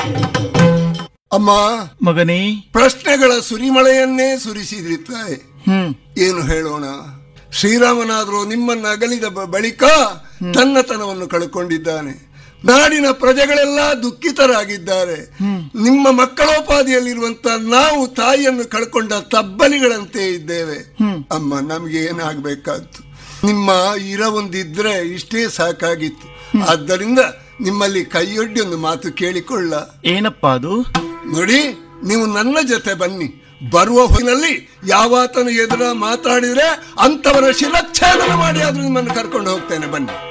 ಅಮ್ಮ ಮಗನೇ ಪ್ರಶ್ನೆಗಳ ಸುರಿಮಳೆಯನ್ನೇ ಸುರಿಸಿದ್ರಿ ತಾಯಿ ಹ್ಮ್ ಏನು ಹೇಳೋಣ ಶ್ರೀರಾಮನಾದರೂ ನಿಮ್ಮನ್ನ ಅಗಲಿದ ಬ- ಬಳಿಕ ತನ್ನತನವನ್ನು ಕಳ್ಕೊಂಡಿದ್ದಾನೆ ನಾಡಿನ ಪ್ರಜೆಗಳೆಲ್ಲ ದುಃಖಿತರಾಗಿದ್ದಾರೆ ನಿಮ್ಮ ಮಕ್ಕಳೋಪಾದಿಯಲ್ಲಿರುವಂತ ನಾವು ತಾಯಿಯನ್ನು ಕಳ್ಕೊಂಡ ತಬ್ಬಲಿಗಳಂತೆ ಇದ್ದೇವೆ ಅಮ್ಮ ನಮ್ಗೆ ಏನಾಗ್ಬೇಕಾದ್ದು ನಿಮ್ಮ ಇರ ಒಂದಿದ್ರೆ ಇಷ್ಟೇ ಸಾಕಾಗಿತ್ತು ಆದ್ದರಿಂದ ನಿಮ್ಮಲ್ಲಿ ಕೈಯೊಡ್ಡಿ ಒಂದು ಮಾತು ಕೇಳಿಕೊಳ್ಳ ಏನಪ್ಪ ಅದು ನೋಡಿ ನೀವು ನನ್ನ ಜೊತೆ ಬನ್ನಿ ಬರುವ ಹೊತ್ತಿನಲ್ಲಿ ಯಾವಾತನು ಎದುರ ಮಾತಾಡಿದ್ರೆ ಅಂತವರ ಶಿರಚ್ಛೇದನ ಮಾಡಿ ಆದ್ರೂ ನಿಮ್ಮನ್ನು ಕರ್ಕೊಂಡು ಹೋಗ್ತೇನೆ ಬನ್ನಿ